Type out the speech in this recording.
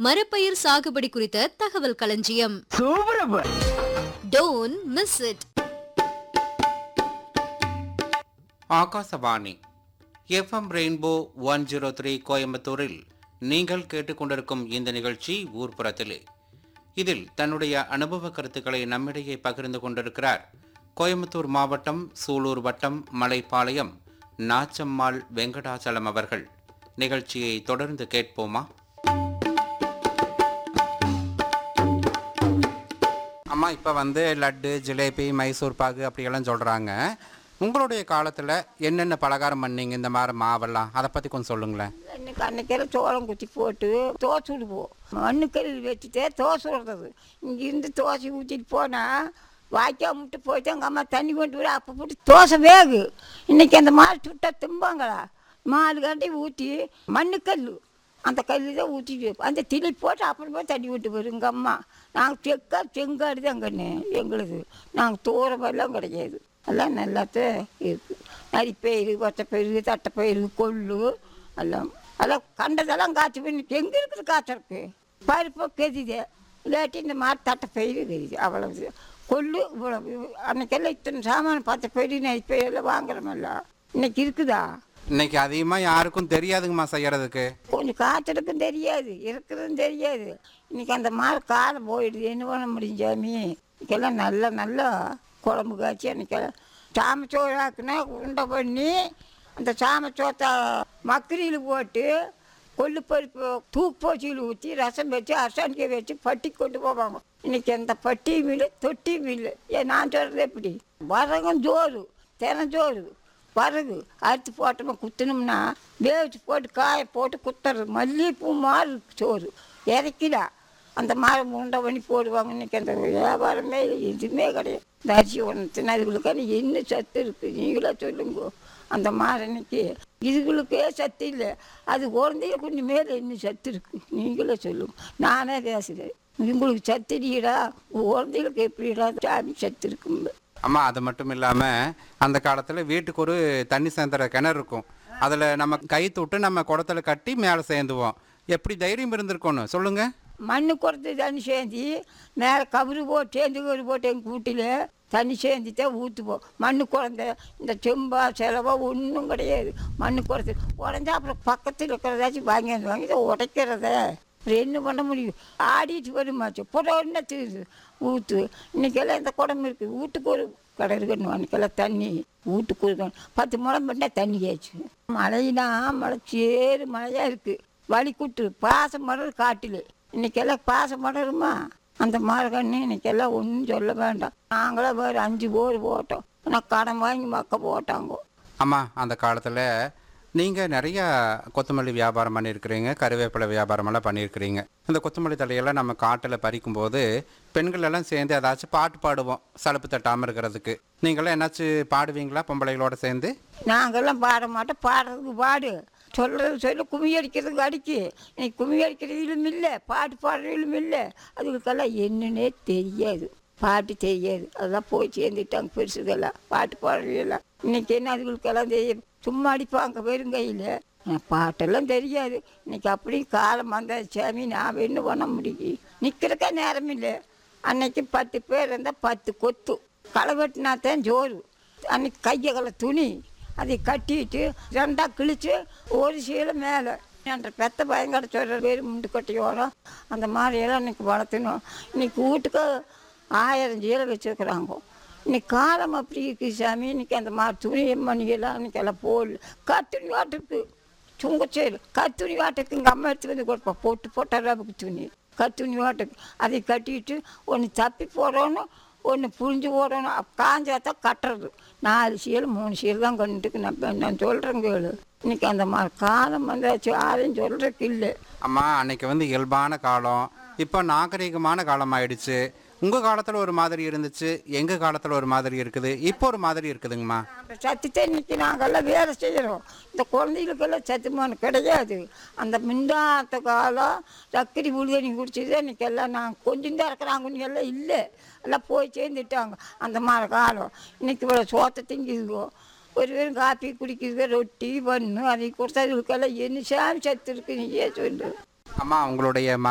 மரப்பயிர் சாகுபடி குறித்த தகவல் களஞ்சியம் சூப்பரப்ப don't miss it Akashvani FM rainbow one zero three கோயம்புத்தூரில் நீங்கள் கேட்டுக்கொண்டிருக்கும் இந்த நிகழ்ச்சி ஊர்ப்புறத்திலே இதில் தன்னுடைய அனுபவ கருத்துக்களை நம்மிடையே பகிர்ந்து கொண்டிருக்கிறார் கோயம்புத்தூர் மாவட்டம் சூலூர் வட்டம் மலைப்பாளையம் நாச்சம்மாள் வெங்கடாச்சலம் அவர்கள் நிகழ்ச்சியை தொடர்ந்து கேட்போமா அம்மா இப்போ வந்து லட்டு ஜிலேபி மைசூர் பாகு அப்படியெல்லாம் சொல்கிறாங்க உங்களுடைய காலத்தில் என்னென்ன பலகாரம் பண்ணீங்க இந்த மாதிரி மாவெல்லாம் அதை பற்றி கொஞ்சம் சொல்லுங்களேன் இன்னைக்கு அன்னைக்கெல்லாம் சோளம் குத்தி போட்டு தோசை விடுவோம் மண்ணுக்கல் வச்சுட்டே தோசை விடுறது இங்கேருந்து தோசை ஊற்றிட்டு போனால் வாய்க்கா முட்டை போயிட்டு எங்கள் அம்மா தண்ணி கொண்டு வர அப்போ போட்டு தோசை வேகு இன்னைக்கு அந்த மாடு சுட்டா திம்பாங்களா மாடு காண்டி ஊற்றி மண்ணுக்கல் அந்த கல் தான் ஊற்றிட்டு அந்த திளி போட்டு அப்புறமா தண்ணி விட்டு வரும் எங்கள் அம்மா நாங்கள் செக்கா செங்காடு தான் கண்ணு எங்களுது நாங்கள் தூரமெல்லாம் கிடையாது எல்லாம் நல்லாத்தான் இருக்குது நரிப்பயிறு கொச்சப்பயிறு தட்டைப்பயிறு கொள்ளு எல்லாம் எல்லாம் கண்டதெல்லாம் காய்ச்சி பண்ணி எங்கே இருக்குது காய்ச்சறக்கு பருப்பு கெதிது இல்லாட்டி இந்த மாதிரி தட்டைப்பயிறு கெதிது அவ்வளவு கொள்ளு இவ்வளவு அன்னைக்கெல்லாம் இத்தனை சாமான் பத்து பயிறு நரிப்பயிறு எல்லாம் வாங்குறோமல்ல இன்னைக்கு இருக்குதா இன்னைக்கு அதிகமாக யாருக்கும் தெரியாதுங்கம்மா செய்யறதுக்கு கொஞ்சம் காய்ச்சலுக்கும் தெரியாது இருக்கிறதும் தெரியாது இன்னைக்கு அந்த மாதிரி காலம் போயிடுது என்ன பண்ண முடியும் சாமி இன்னைக்கெல்லாம் நல்லா நல்லா குழம்பு காய்ச்சி அன்னைக்கெல்லாம் சாமச்சோறு ஆக்குனா உருண்டை பண்ணி அந்த சாமச்சோத்தை மக்கரியில் போட்டு கொள்ளு பருப்பு தூக்கு போச்சியில் ஊற்றி ரசம் வச்சு அரசாணிக்கை வச்சு பட்டி கொண்டு போவாங்க இன்னைக்கு அந்த பட்டி மில்லு தொட்டி மில்லு ஏன் நான் சொல்கிறது எப்படி வரகும் ஜோறு தினஞ்சோறு வரகு அறுத்து போட்டோமா குத்தினோம்னா வேவிச்சு போட்டு காய போட்டு குத்துறது மல்லிகைப்பூ மாதிரி இருக்கு சோறு இறக்கிடா அந்த மாதிரி உருண்டை பண்ணி போடுவாங்க இன்னைக்கு அந்த வியாபாரமே இல்லை, எதுவுமே கிடையாது இந்த அரிசி ஒன்று தின்னதுகளுக்கான என்ன சத்து இருக்குது நீங்களே சொல்லுங்க அந்த மாதிரி இன்னைக்கு இதுகளுக்கே சத்து இல்லை அது குழந்தைய கொஞ்சம் மேலே இன்னும் சத்து இருக்குது நீங்களே சொல்லுங்க நானே பேசுகிறேன் உங்களுக்கு சத்து இல்லையடா குழந்தைகளுக்கு எப்படிடா சாமி சத்து இருக்குங்க அம்மா அது மட்டும் இல்லாமல் அந்த காலத்தில் வீட்டுக்கு ஒரு தண்ணி சேர்ந்துற கிணறு இருக்கும் அதில் நம்ம கை தொட்டு நம்ம குடத்துல கட்டி மேலே சேர்ந்துவோம் எப்படி தைரியம் இருந்திருக்கணும் சொல்லுங்கள் மண்ணு குறைத்து தண்ணி சேர்ந்தி மேலே கபரு போட்டு சேர்ந்து கபரு போட்டு எங்கள் வீட்டில் தண்ணி சேர்ந்துதான் ஊற்றுவோம் மண்ணு குழந்த இந்த செம்பா செலவா ஒன்றும் கிடையாது மண்ணு குறைத்து உடஞ்சா அப்புறம் பக்கத்தில் இருக்கிறதாச்சும் வாங்கி வந்து வாங்கி இதை உடைக்கிறத அப்புறம் என்ன பண்ண முடியும் ஆடிட்டு வருமாச்சு புறம் என்ன தீருது ஊற்று இன்னைக்கெல்லாம் இந்த குடம் இருக்குது வீட்டுக்கு ஒரு கடை இருக்கணும் அன்னைக்கெல்லாம் தண்ணி வீட்டுக்கு ஒரு கடை. பத்து முளம் பண்ணால் தண்ணி ஆச்சு மழைனா மழை சேறு மழையாக இருக்குது வழி கூட்டு பாசம் மலர் காட்டில் இன்னைக்கெல்லாம் பாசம் மலருமா அந்த மரக்கண்ணு இன்னைக்கெல்லாம் ஒன்றும் சொல்ல வேண்டாம் நாங்களே வேறு அஞ்சு போர் போட்டோம் ஆனால் கடன் வாங்கி மக்க போட்டாங்க அம்மா அந்த காலத்தில் நீங்கள் நிறையா கொத்தமல்லி வியாபாரம் பண்ணியிருக்கிறீங்க கருவேப்பிலை வியாபாரமெல்லாம் பண்ணியிருக்கிறீங்க இந்த கொத்தமல்லி தலையெல்லாம் நம்ம காட்டில் பறிக்கும்போது பெண்கள் எல்லாம் சேர்ந்து ஏதாச்சும் பாட்டு பாடுவோம் சலுப்பு தட்டாமல் இருக்கிறதுக்கு நீங்களாம் என்னாச்சும் பாடுவீங்களா பொம்பளைகளோட சேர்ந்து நாங்கெல்லாம் பாட மாட்டோம் பாடுறதுக்கு பாடு சொல்கிறது சொல்லி கும்மி அடிக்கிறதுக்கு அடிக்கு இன்னைக்கு கும்மி அடிக்கிறதிலும் இல்லை பாட்டு பாடுறதிலும் இல்லை அதுகளுக்கெல்லாம் என்னன்னே தெரியாது பாட்டு தெரியாது அதெல்லாம் போய் சேர்ந்துட்டாங்க பெருசுகள்லாம் பாட்டு பாடுறதெல்லாம் இன்னைக்கு என்ன அதுகளுக்கெல்லாம் தெரியும் சும்மா அடிப்பாங்க வெறுங்கையில் பாட்டெல்லாம் தெரியாது இன்னைக்கு அப்படி காலம் வந்த சாமி நான் என்ன பண்ண முடியும் நிற்கிறக்கே நேரம் இல்லை அன்னைக்கு பத்து பேர் இருந்தால் பத்து கொத்து களை வெட்டினா தான் ஜோறு அன்னைக்கு கையகல துணி அதை கட்டிட்டு ரெண்டாக கிழிச்சு ஒரு சீலை மேலே என்ற பெத்த பயங்கர சொல்கிற பேர் முண்டு கட்டியோட அந்த மாதிரியெல்லாம் இன்னைக்கு வளர்த்தணும் இன்னைக்கு வீட்டுக்கு ஆயிரம் சீலை வச்சுருக்குறாங்க இன்னைக்கு காலம் அப்படி இருக்குது சாமி இன்னைக்கு அந்த மாதிரி துணி மணியெல்லாம் இன்னைக்கு எல்லாம் போடல கத்துணி வாட்டுருக்கு சுங்கச்சேரு கத்துணி வாட்டுக்கு எங்கள் அம்மா எடுத்து வந்து கொடுப்பா போட்டு போட்ட ரவுக்கு துணி கத்துணி வாட்டுக்கு அதை கட்டிட்டு ஒன்று தப்பி போடணும் ஒன்று புரிஞ்சு போடணும் அப்ப காஞ்சாதான் கட்டுறது நாலு சீல் மூணு சீல் தான் கொண்டுட்டு நான் இப்ப நான் சொல்கிறேன் கேளு இன்னைக்கு அந்த மாதிரி காலம் வந்தாச்சு யாரையும் சொல்கிறதுக்கு இல்லை அம்மா அன்னைக்கு வந்து இயல்பான காலம் இப்போ நாகரிகமான காலம் ஆயிடுச்சு உங்கள் காலத்தில் ஒரு மாதிரி இருந்துச்சு எங்கள் காலத்தில் ஒரு மாதிரி இருக்குது இப்போ ஒரு மாதிரி இருக்குதுங்கம்மா அந்த சத்துத்தை இன்னைக்கு நாங்கெல்லாம் வேலை செய்கிறோம் இந்த குழந்தைகளுக்கெல்லாம் சத்துமானு கிடையாது அந்த மிண்டாத்த காலம் சக்கரி புளிதண்ணி குடிச்சது இன்னைக்கு எல்லாம் நான் கொஞ்சம் தான் இருக்கிறாங்க எல்லாம் இல்லை எல்லாம் போய் சேர்ந்துட்டாங்க அந்த மாதிரி காலம் இன்னைக்கு இவ்வளோ சோத்தை திங்குதுவோ ஒரு பேரும் காப்பி குடிக்குதுங்க ரொட்டி பண்ணு அதை கொடுத்ததுக்கெல்லாம் என்ன சாமி சத்து இருக்கு நீயே சொல்லு அம்மா உங்களுடைய